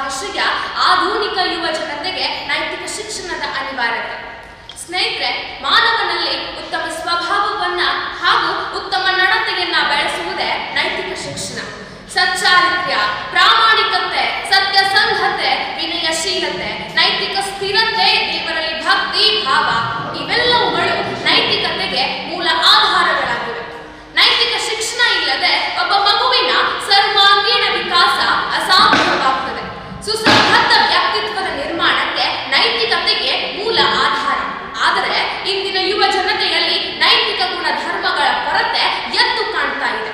ವಿಷಯ ಆಧುನಿಕ ಯುವ ಜನತೆಗೆ ನೈತಿಕ ಶಿಕ್ಷಣದ ಅನಿವಾರ್ಯತೆ ಸ್ನೇಹಿತರೆ ಮಾನವನಲ್ಲಿ ಉತ್ತಮ ಸ್ವಭಾವವನ್ನ ಹಾಗೂ ಉತ್ತಮ ನಡತೆಯನ್ನ ಬೆಳೆಸುವುದೇ ನೈತಿಕ ಶಿಕ್ಷಣ ಸಚ್ಚಾರಿತ್ರ್ಯ ಪ್ರಾಮಾಣಿಕತೆ ಸತ್ಯಸಂಧತೆ ವಿನಯಶೀಲತೆ ನೈತಿಕ ಸ್ಥಿರತೆ ದೇವರಲ್ಲಿ ಭಕ್ತಿ ಭಾವ ಇವೆಲ್ಲವುಗಳು ನೈತಿಕತೆಗೆ ಮೂಲ ಆಧಾರಗಳಾಗಿವೆ ನೈತಿಕ ಶಿಕ್ಷಣ ಇಲ್ಲದೆ ಒಬ್ಬ ಮಗುವಿನ ಸರ್ವಾಂಗೀಣ ವಿಕಾಸ ಅಸಾಧ್ಯವಾಗುತ್ತದೆ ಸುಸಂಬದ್ಧ ವ್ಯಕ್ತಿತ್ವದ ನಿರ್ಮಾಣಕ್ಕೆ ನೈತಿಕತೆಗೆ ಮೂಲ ಆಧಾರ ಆದರೆ ಇಂದಿನ ಯುವ ಜನತೆಯಲ್ಲಿ ನೈತಿಕ ಗುಣಧರ್ಮಗಳ ಕೊರತೆ ಎದ್ದು ಕಾಣ್ತಾ ಇದೆ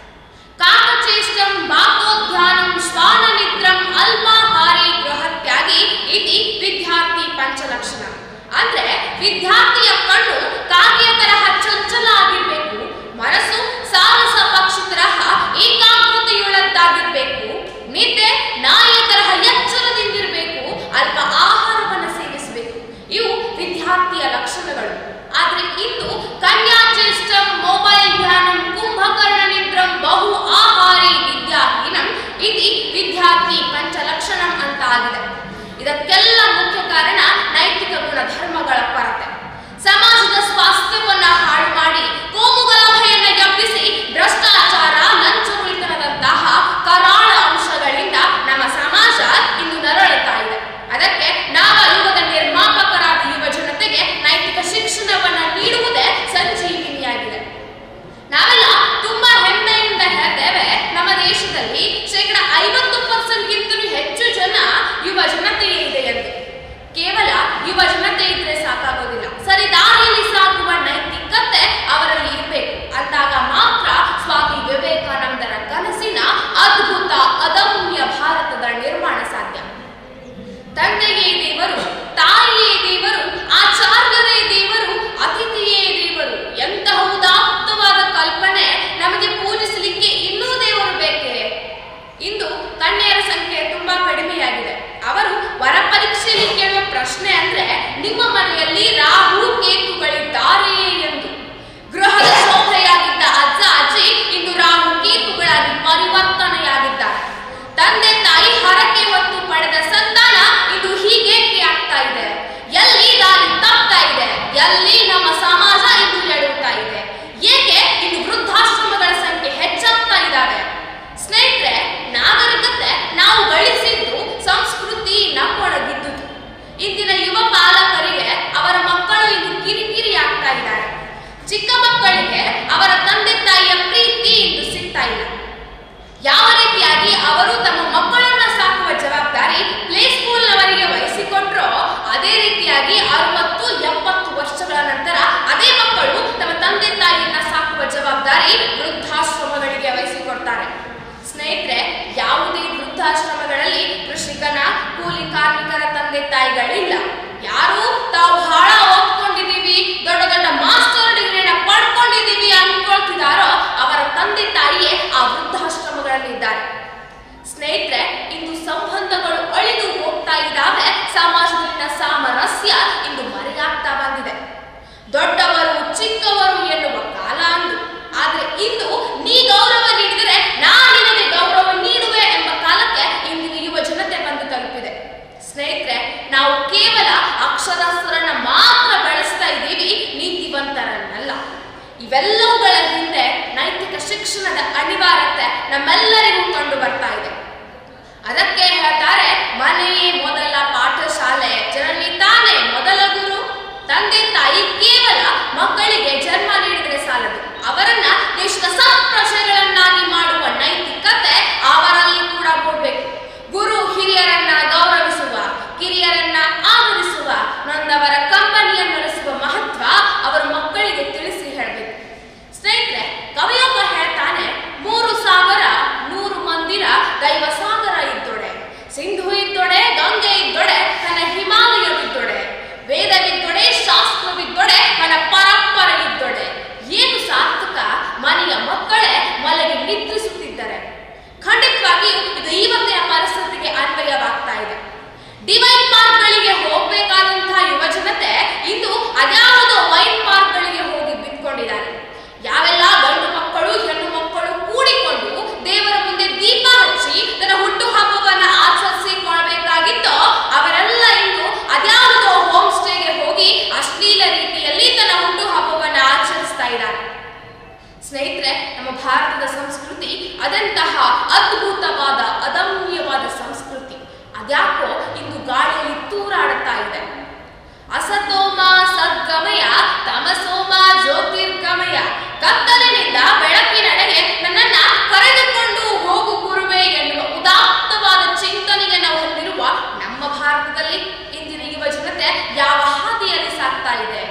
ಕಾಕಚೇಷ್ಟಂ ಬಾಕೋಧ್ಯಾನಂ ಶ್ವಾನನಿದ್ರಂ ಅಲ್ಪಾಹಾರಿ ಗೃಹತ್ಯಾಗಿ ಇತಿ ವಿದ್ಯಾರ್ಥಿ ಪಂಚಲಕ್ಷಣ ಅಂದ್ರೆ ವಿದ್ಯಾರ್ಥಿಯ ಕಣ್ಣು ಕಾಗೆಯ ತರಹ ಚಂಚಲ ಆಗಿರ್ಬೇಕು ಮನಸ್ಸು ಸಾರಸ ಪಕ್ಷಿ ತರಹ ಏಕಾಗ್ರತೆಯುಳ್ಳದ್ದಾಗಿರ್ಬೇಕು ನಿದ್ದೆ ನಾಯಿಯ ತರಹ ಎಚ್ಚರದಿಂದಿರಬೇಕು ಅಲ್ಪ ಆಹಾರವನ್ನು ಸೇವಿಸಬೇಕು ಇವು ವಿದ್ಯಾರ್ಥಿಯ ಲಕ್ಷಣಗಳು ಆದ್ರೆ ಇಂದು ಕನ್ಯಾಚೇಷ್ಟ ಮೊಬೈಲ್ ಧ್ಯಾನಂ ಕುಂಭಕರ್ಣ ನಿದ್ರಂ ಬಹು ಆಹಾರಿ ವಿದ್ಯಾಹೀನಂ ಇತಿ ವಿದ್ಯಾರ್ಥಿ ಪಂಚಲಕ್ಷಣಂ ಅಂತ ಆಗಿದೆ ಇದಕ್ಕೆಲ್ಲ ಮುಖ್ಯ ಕಾರಣ ನೈತಿಕ ಗುಣಧರ್ಮಗಳ ಕೊರತೆ ಸಮಾಜದ ಸ್ವಾಸ್ಥ್ಯವನ್ನ ಹಾಳು ಮಾಡಿ ಕೋಮುಗಲಭೆಯನ್ನ ಎಬ್ಬಿಸಿ ಭ್ರಷ್ಟಾಚಾರ ಲಂಚಗುಳಿತನದಂತಹ ಕರಾಳ ಅಂಶಗಳಿಂದ ನಮ್ಮ ಸಮಾಜ ಇಂದು ನರಳುತ್ತಾ ಇದೆ ಅದಕ್ಕೆ ನವ ಯುಗದ ನಿರ್ಮಾಪಕರಾದ ಯುವ ಜನತೆಗೆ ನೈತಿಕ ಶಿಕ್ಷಣವನ್ನ ನೀಡುವುದೇ ಸಂಜೀವಿನಿಯಾಗಿದೆ ನಾವೆಲ್ಲ ತುಂಬಾ ಹೆಮ್ಮೆಯಿಂದ ಹೇಳ್ತೇವೆ ನಮ್ಮ ದೇಶದಲ್ಲಿ ಶೇಕಡ ಐವತ್ತು ಪರ್ಸೆಂಟ್ಗಿಂತಲೂ ಹೆಚ್ಚು ಜನ ಯುವ ಜನತೆಯೇ ಇದೆ ಎಂದು ಕೇವಲ ಯುವ ಜನತೆ ಇದ್ರೆ ಸಾಕಾಗೋದಿಲ್ಲ ಸರಿ ದಾರಿಯಲ್ಲಿ ಸಾಗುವ ನೈತಿಕತೆ ಅವರಲ್ಲಿ ಇರಬೇಕು ಅಂದಾಗ ಮಾತ್ರ ಸ್ವಾಮಿ ವಿವೇಕಾನಂದರ ಕನಸಿನ ಅದ್ಭುತ ಅದಮ್ಯ ಭಾರತದ ನಿರ್ಮಾಣ ಸಾಧ್ಯ ತಂದೆಯೇ ದೇವರು ತಾಯಿಯೇ ದೇವರು ಆಚಾರ್ಯರೇ ದೇವರು ಅತಿಥಿಯೇ ದೇವರು ಎಂತಹ ಉದಾತ್ತವಾದ ಕಲ್ಪನೆ ನಮಗೆ ಪೂಜಿಸಲಿಕ್ಕೆ ಇನ್ನೂ ದೇವರು ಬೇಕೇ ಇಂದು ಕನ್ಯೆಯರ ಸಂಖ್ಯೆ ತುಂಬಾ ಕಡಿಮೆಯಾಗಿದೆ ಅವರು ವರ ಪರೀಕ್ಷೆಯಲ್ಲಿ ಕೇಳುವ ಪ್ರಶ್ನೆ ಅಂದ್ರೆ ನಿಮ್ಮ ಮನೆಯಲ್ಲಿ ರಾಹು ಕೇತುಗಳಿದ್ದಾರೆಯೇ ಎಂದು ಗೃಹದ ಶೋಭೆಯಾಗಿದ್ದ ಅಜ್ಜ ಅಜ್ಜಿ ಇಂದು ರಾಹು ಕೇತುಗಳಾಗಿ ಪರಿವರ್ತನೆಯಾಗಿದ್ದಾರೆ ತಂದೆ ತಾಯಿ ಹರಕೆ ಹೊತ್ತು ಪಡೆದ ಸಂತಾನ ಇದು ಹೀಗೇಕೆ ಆಗ್ತಾ ಇದೆ ಎಲ್ಲಿ ದಾರಿ ತಪ್ತಾ ಇದೆ ಎಲ್ಲಿ ನಮ್ಮ ಸಮಾಜ ಇಂದು ಎಡುತ್ತಾ ಇದೆ ಏಕೆ ಇಂದು ವೃದ್ಧಾಶ್ರಮಗಳ ಸಂಖ್ಯೆ ಹೆಚ್ಚಾಗ್ತಾ ಇದ್ದಾವೆ ಸ್ನೇಹಿತರೆ ನಾಗರಿಕತೆ ನಾವು ಗಳಿಸಿದ್ದು ಸಂಸ್ಕೃತಿ ನಮ್ಮೊಳಗಿದ್ದುದು ಇಂದಿನ ಯುವ ಪಾಲಕರಿಗೆ ಅವರ ಮಕ್ಕಳು ಇಂದು ಕಿರಿಕಿರಿ ಆಗ್ತಾ ಇದ್ದಾರೆ ಚಿಕ್ಕ ಮಕ್ಕಳಿಗೆ ಅವರ ತಂದೆ ತಾಯಿಯ ಪ್ರೀತಿ ಇಂದು ಸಿಗ್ತಾ ಇಲ್ಲ ಯಾವ ರೀತಿಯಾಗಿ ಅವರು ತಮ್ಮ ಮಕ್ಕಳನ್ನ ಸಾಕುವ ಜವಾಬ್ದಾರಿ ಪ್ಲೇ ಸ್ಕೂಲ್ನವರಿಗೆ ವಹಿಸಿಕೊಟ್ರೋ ಅದೇ ರೀತಿಯಾಗಿ ಅರವತ್ತು ಎಪ್ಪತ್ತು ವರ್ಷಗಳ ನಂತರ ಅದೇ ಮಕ್ಕಳು ತಮ್ಮ ತಂದೆ ತಾಯಿಯನ್ನ ಸಾಕುವ ಜವಾಬ್ದಾರಿ ವೃದ್ಧಾಶ್ರಮಗಳಿಗೆ ವಹಿಸಿಕೊಡ್ತಾರೆ ಸ್ನೇಹಿತರೆ ಯಾವುದೇ ವೃದ್ಧಾಶ್ರಮಗಳಲ್ಲಿ ಕೃಷಿಕನ ಕೂಲಿ ಕಾರ್ಮಿಕರ ತಂದೆ ತಾಯಿಗಳಿಲ್ಲ ಯಾರು ತಾವು ಬಹಳ ಓದ್ಕೊಂಡಿದೀವಿ ದೊಡ್ಡ ದೊಡ್ಡ ಮಾಸ್ಟರ್ ಡಿಗ್ರಿನ ಪಡ್ಕೊಂಡಿದೀವಿ ಅನ್ಕೊಳ್ತಿದಾರೋ ಅವರ ತಂದೆ ತಾಯಿಯೇ ಆ ವೃದ್ಧಾಶ್ರಮಗಳಲ್ಲಿದ್ದಾರೆ ಸ್ನೇಹಿತರೆ ಇಂದು ಸಂಬಂಧಗಳು ಅಳಿದು ಹೋಗ್ತಾ ಇದ್ದಾವೆ ಸಮಾಜದಲ್ಲಿನ ಸಾಮರಸ್ಯ ಇಂದು ಮರೆಯಾಗ್ತಾ ಬಂದಿದೆ ದೊಡ್ಡವರು ಚಿಕ್ಕವರು ಎನ್ನುವ ಕಾಲ ಅಂದು ಆದ್ರೆ ಇಂದು ನೀ ಗೌರವ ನೀಡಿದರೆ ನಾ ನಿನಗೆ ಗೌರವ ನೀಡುವೆ ಎಂಬ ಕಾಲಕ್ಕೆ ಇಂದಿನ ಯುವ ಜನತೆ ಬಂದು ತಲುಪಿದೆ ಸ್ನೇಹಿತರೆ ನಾವು ಕೇವಲ ಅಕ್ಷರಸ್ಥರನ್ನ ಮಾತ್ರ ಬೆಳೆಸ್ತಾ ಇದ್ದೀವಿ ನೀತಿವಂತರನ್ನಲ್ಲ ಇವೆಲ್ಲವುಗಳ ಹಿಂದೆ ನೈತಿಕ ಶಿಕ್ಷಣದ ಅನಿವಾರ್ಯತೆ ನಮ್ಮೆಲ್ಲರಿಗೂ ಕಂಡು ಬರ್ತಾ ಇದೆ ಅದಕ್ಕೆ ಹೇಳ್ತಾರೆ ಮನೆಯೇ ಮೊದಲ ಪಾಠಶಾಲೆ ಜನನಿ ತಾನೇ ಮೊದಲ ಗುರು ತಂದೆ ತಾಯಿ ಕೇವಲ ಮಕ್ಕಳಿಗೆ ಜನ್ಮ ನೀಡಿದರೆ ಸಾಲದು ಅವರನ್ನ ದೇಶದ ಸತ್ಪ್ರಜೆಗಳನ್ನಾಗಿ ಮಾಡುವ ನೈತಿಕತೆ ಅವರಲ್ಲಿ ಕೂಡ ಕೊಡ್ಬೇಕು ಗುರು ಹಿರಿಯರನ್ನ ಗೌರವಿಸುವ ಕಿರಿಯರನ್ನ ಆದರಿಸುವ ನೊಂದವರ ಕಂಪನಿಯನ್ನು ನಡೆಸುವ ಮಹತ್ವ ಅವರ ಮಕ್ಕಳಿಗೆ ತಿಳಿಸಿ ಹೇಳಬೇಕು ಸ್ನೇಹಿತರೆ ಕವಿಯೊಬ್ಬ ಹೇಳ್ತಾನೆ ಮೂರು ಸಾವಿರ ನೂರು ಮಂದಿರ ದೈವ ಭಾರತದ ಸಂಸ್ಕೃತಿ ಅದೆಂತಹ ಅದ್ಭುತವಾದ ಅದಮ್ಯವಾದ ಸಂಸ್ಕೃತಿ ಅದ್ಯಾಕೋ ಇಂದು ಗಾಳಿಯಲ್ಲಿ ತೂರಾಡುತ್ತಾ ಇದೆ ಅಸತೋಮ ಸದ್ಗಮಯ ತಮಸೋಮ ಜ್ಯೋತಿರ್ಗಮಯ ಕತ್ತಲಿನಿಂದ ಬೆಳಕಿನಡೆಗೆ ನನ್ನನ್ನ ಕರೆದುಕೊಂಡು ಹೋಗು ಗುರುವೆ ಎನ್ನುವ ಉದಾತ್ತವಾದ ಚಿಂತನೆಗೆ ನಾವು ಹೊಂದಿರುವ ನಮ್ಮ ಭಾರತದಲ್ಲಿ ಇಂದಿನ ಯುವ ಜನತೆ ಯಾವ ಹಾದಿಯಲ್ಲಿ ಸಾಗ್ತಾ ಇದೆ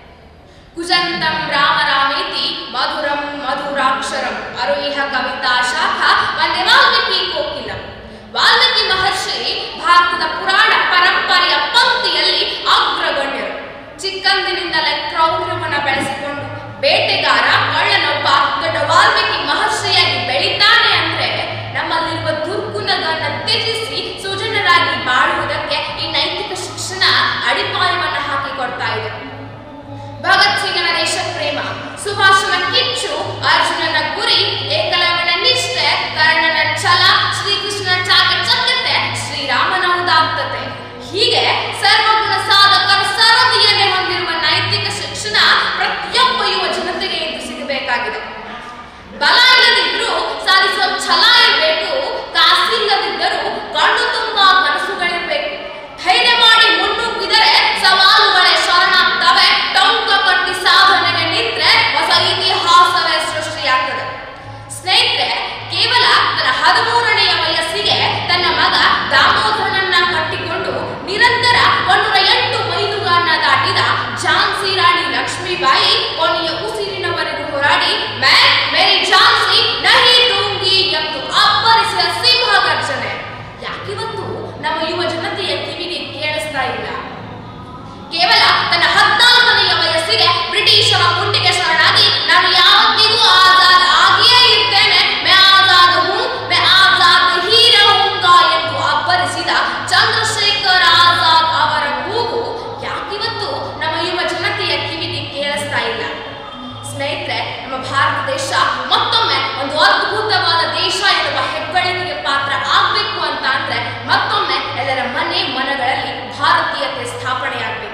ಕುಜಂತಂ ರಾಮ ರಾಮೇತಿ ಮಧುರಂ ಮಧುರಾಕ್ಷರಂ ಅರುಯಿಹ ಕವಿತಾ ಶಾಖ ವಂದೇ ವಾಲ್ಮೀಕಿ ಕೋಕಿಲಂ ವಾಲ್ಮೀಕಿ ಮಹರ್ಷಿ ಭಾರತದ ಪುರಾಣ ಪರಂಪರೆಯ ಪಂಕ್ತಿಯಲ್ಲಿ ಅಗ್ರಗಣ್ಯರು ಚಿಕ್ಕಂದಿನಿಂದಲೇ ಕ್ರೌರ್ಯವನ್ನ ಬೆಳೆಸಿಕೊಂಡು ಬೇಟೆಗಾರ ಕಳ್ಳನೊಬ್ಬ ದೊಡ್ಡ ವಾಲ್ಮೀಕಿ ಮಹರ್ಷಿಯಾಗಿ ಬೆಳಿತಾನೆ ಅಂದ್ರೆ ನಮ್ಮಲ್ಲಿರುವ ದುರ್ಗುಣಗಳನ್ನ ತ್ಯಜಿಸಿ ಸುಜನರಾಗಿ ಬಾಳುವುದಕ್ಕೆ ಈ ನೈತಿಕ ಶಿಕ್ಷಣ ಅಡಿಪಾಯವನ್ನ ಹಾಕಿಕೊಡ್ತಾ ಇದೆ ಭಗತ್ ಸಿಂಗನ ದೇಶ ಪ್ರೇಮ ಸುಭಾಷನ ಕಿಚ್ಚು ಅರ್ಜುನನ ಗುರಿ ಏಕಲವ್ಯನ ನಿಷ್ಠೆ ಕರ್ಣನ ಛಲ ಶ್ರೀಕೃಷ್ಣನ ಚಾಕಚಕ್ಯತೆ ಶ್ರೀರಾಮನ ಉದಾತ್ತತೆ ಹೀಗೆ ಸರ್ವಗುಣ ಸಾಧಕರ ಸರದಿಯನ್ನೇ ಹೊಂದಿರುವ ನೈತಿಕ ಶಿಕ್ಷಣ ಪ್ರತಿಯೊಬ್ಬ ಯುವ ಜನತೆಗೆ ಇಂದು ಸಿಗಬೇಕಾಗಿದೆ ಬಲ ಇಲ್ಲದಿದ್ರೂ ಸಾಧಿಸುವ ಛಲ ಇರಬೇಕು ಕಾಸಿಲ್ಲದಿದ್ದರೂ ಕಣ್ಣು ತುಂಬಾ ಕನಸುಗಳಿರ್ಬೇಕು ಧೈರ್ಯ ಮಾಡಿ ಮುನ್ನುಗ್ಗಿದರೆ ಸವಾಲುಗಳೇ ಶರಣಾಗ್ತವೆ ಟೊಂಕ ಕಟ್ಟಿ ಸಾಧನೆಗೆ ನಿಂತ್ರೆ ಹೊಸ ಇತಿಹಾಸವೇ ಸೃಷ್ಟಿಯಾಗ್ತದೆ ಸ್ನೇಹಿತರೆ ಕೇವಲ ತನ್ನ ಹದಿಮೂರನೆಯ ವಯಸ್ಸಿಗೆ ತನ್ನ ಮಗ ದಾಮೋದರನನ್ನ ಕಟ್ಟಿಕೊಂಡು ನಿರಂತರ ಒಂದೂರ ಎಂಟು ಮೈಲುಗಳನ್ನ ದಾಟಿದ ಝಾನ್ಸಿ ರಾಣಿ ಲಕ್ಷ್ಮೀಬಾಯಿ ಕೊನೆಯ ಉಸಿರಿನವರೆಗೂ ಹೋರಾಡಿ ಮೈ ಮೇರಿ ಝಾನ್ಸಿ ನಹಿ ದೂಂಗಿ ಎಂದು ಅಬ್ಬರಿಸಿದ ಸಿಂಹ ಗರ್ಜನೆ ಯಾಕಿವತ್ತು ನಮ್ಮ ಯುವ ಜನತೆಯ ಕಿವಿಗೆ ಕೇಳಿಸ್ತಾ ಇಲ್ಲ ಕೇವಲ ತನ್ನ ಹದಿನಾಲ್ಕನೆಯ ವಯಸ್ಸಿಗೆ ಬ್ರಿಟಿಷರ ಗುಂಡಿಗೆ ಶರಣಾಗಿ ನಾನು ಯಾವತ್ತಿಗೂ ಆಜಾದ್ ಆಗಿಯೇ ಇರ್ತೇನೆ ಮೇ ಆಜಾದ್ ಹೂ ಮೇ ಆಜಾದ್ ಹೀ ರಹೂಂಗಾ ಎಂದು ಅಬ್ಬರಿಸಿದ ಚಂದ್ರಶೇಖರ್ ಆಜಾದ್ ಅವರ ಕೂಗು ಯಾಕಿವತ್ತು ನಮ್ಮ ಯುವ ಜನತೆಯ ಕಿವಿಗೆ ಕೇಳಿಸ್ತಾ ಇಲ್ಲ ಸ್ನೇಹಿತರೆ ನಮ್ಮ ಭಾರತ ದೇಶ ಮತ್ತೊಮ್ಮೆ ಒಂದು ಅದ್ಭುತವಾದ ದೇಶ ಎನ್ನುವ ಹೆಗ್ಗಳಿಕೆಗೆ ಪಾತ್ರ ಆಗ್ಬೇಕು ಅಂತ ಅಂದ್ರೆ ಮತ್ತೊಮ್ಮೆ ಎಲ್ಲರ ಮನೆ ಮನಗಳಲ್ಲಿ ಭಾರತೀಯತೆ ಸ್ಥಾಪನೆಯಾಗಬೇಕು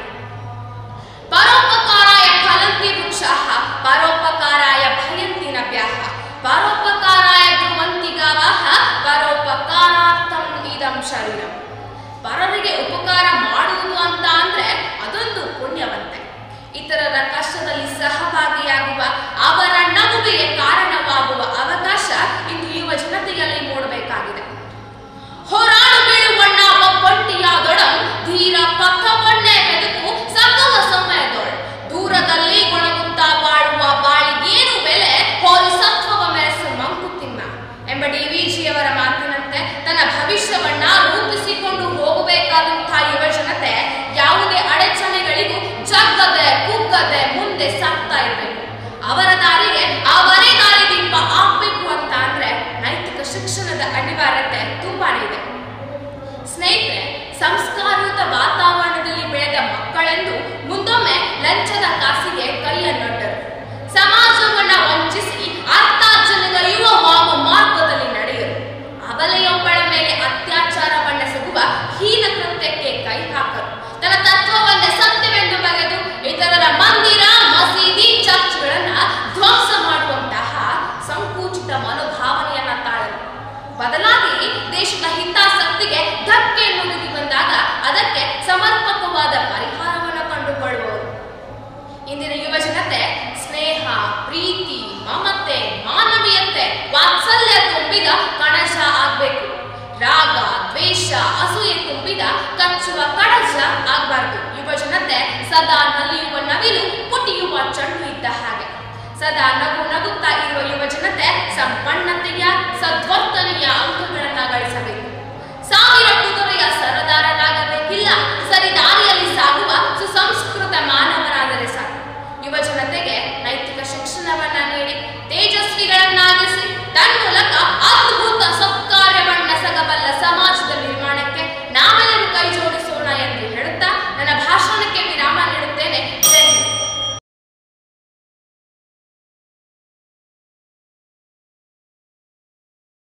ಪರೋಪಕಾರಾಯ ಫಲಂತಿ ವೃಕ್ಷಾಃ ಪರೋಪಕಾರಾಯ ಭಯಂತಿ ನಭ್ಯಾಃ ಪರೋಪಕಾರಾಯ ಧ್ರುವಂತಿ ಗಾವಾಃ ಪರೋಪಕಾರಾರ್ಥಂ ಇದಂ ಶರೀರಂ ಪರರಿಗೆ ಉಪಕಾರ ಮಾಡುವುದು ಅಂತ ಅಂದ್ರೆ ಅದೊಂದು ಪುಣ್ಯವಂತೆ ಇತರರ ಕಷ್ಟದಲ್ಲಿ ಸಹಭಾಗಿಯಾಗುವ ಅವರ ನಗುವಿಗೆ ಕಾರಣವಾಗುವ ಅವಕಾಶ ಇಂದು ಯುವ ಜನತೆಯಲ್ಲಿ ಮೂಡಬೇಕಾಗಿದೆ ಹೋರಾಡು ಬೀಳುವಣ್ಣ ಒಬ್ಬಂಟಿಯಾದೊಡಂ ಧೀರ ಪಕ್ಕವನ್ನೇ ಬೆದಕು ಸಕಲ ಸಮಯದೊಳ್ ದೂರದಲ್ಲಿ ಗುಣಗುತ್ತಾ ಬಾಳುವ ಬಾಳಿಗೇನು ಬೆಲೆ ಹೋರಿ ಸತ್ವವ ಮೆರೆಸು ಮಂಕುತಿಮ್ಮ ಎಂಬ ಡಿ ವಿಜಿಯವರ ಮಾತಿನಂತೆ ತನ್ನ ಭವಿಷ್ಯವನ್ನ ರೂಪಿಸಿಕೊಂಡು ಹೋಗಬೇಕಾದಂತಹ ಯುವ ಜನತೆ ಯಾವುದೇ ಅಡಚಣೆಗಳಿಗೂ ಜಗ್ಗದೆ ಕುಗ್ಗದೆ ಮುಂದೆ ಸಾಗ್ತಾ ಇರಬೇಕು ಅವರ ದಾರಿಗೆ ಅವರೇ ದಾರಿ ದೀಪ ಆಗ್ಬೇಕು ಅಂತ ಅಂದ್ರೆ ನೈತಿಕ ಶಿಕ್ಷಣದ ಅನಿವಾರ್ಯತೆ ತುಂಬಾನೇ ಇದೆ ಸ್ನೇಹಿತರೆ ಸಂಸ್ಕಾರಯುತ ವಾತಾವರಣದಲ್ಲಿ ಬೆಳೆದ ಮಕ್ಕಳೆಂದು ಮುಂದೊಮ್ಮೆ ಲಂಚದ ಕಾಸಿಗೆ ಕೈಯನ್ನೊಡ್ಡರು ಸಮಾಜವನ್ನ ವಂಚಿಸಿ ಅರ್ಥಾರ್ಜನೆಗೈಯುವ ವಾಮ ಮಾರ್ಗದಲ್ಲಿ ನಡೆಯರು ಅಬಲೆಯೊಬ್ಬಳ ಮೇಲೆ ಅತ್ಯಾಚಾರವನ್ನೆಸಗುವ ಹೀನ ಕೃತ್ಯಕ್ಕೆ ಕೈ ಹಾಕರು ತನ್ನ ತತ್ವವನ್ನೇ ಸತ್ಯವೆಂದು ಬಗೆದು ಇತರರ ಮಂದಿರ ಮಸೀದಿ ಚರ್ಚ್ಗಳನ್ನ ಧ್ವಂಸ ಮಾಡುವಂತಹ ಸಂಕುಚಿತ ಮನೋಭಾವನೆಯನ್ನ ತಾಳರು ಬದಲಾಗಿ ದೇಶದ ಹಿತಾಸಕ್ತಿಗೆ ಧಕ್ಕೆ ನುಗ್ಗಿ ಬಂದಾಗ ಅದಕ್ಕೆ ಸಮರ್ಪಕವಾದ ಪರಿಹಾರವನ್ನು ಕಂಡುಕೊಳ್ಳುವವರು ಇಂದಿನ ಯುವ ಜನತೆ ಸ್ನೇಹ ಪ್ರೀತಿ ಮಮತೆ ಮಾನವೀಯತೆ ವಾತ್ಸಲ್ಯ ತುಂಬಿದ ಕಣಜ ಆಗ್ಬೇಕು ರಾಗ ದ್ವೇಷ ಅಸೂಯೆ ತುಂಬಿದ ಕಚ್ಚುವ ಕಣಜ ಆಗ್ಬಾರ್ದು ಯುವ ಜನತೆ ಸದಾ ನಲಿಯುವ ನವಿಲು ಪುಟಿಯುವ ಚಂಡು ಇದ್ದ ಹಾಗೆ ಸದಾ ನಗು ನಗುತ್ತಾ ಇರುವ ಯುವ ಜನತೆ ಸಂಪನ್ನತೆಯ ಸದ್ವರ್ತನೆಯ ಅಂಕಗಳನ್ನ ಗಳಿಸಬೇಕು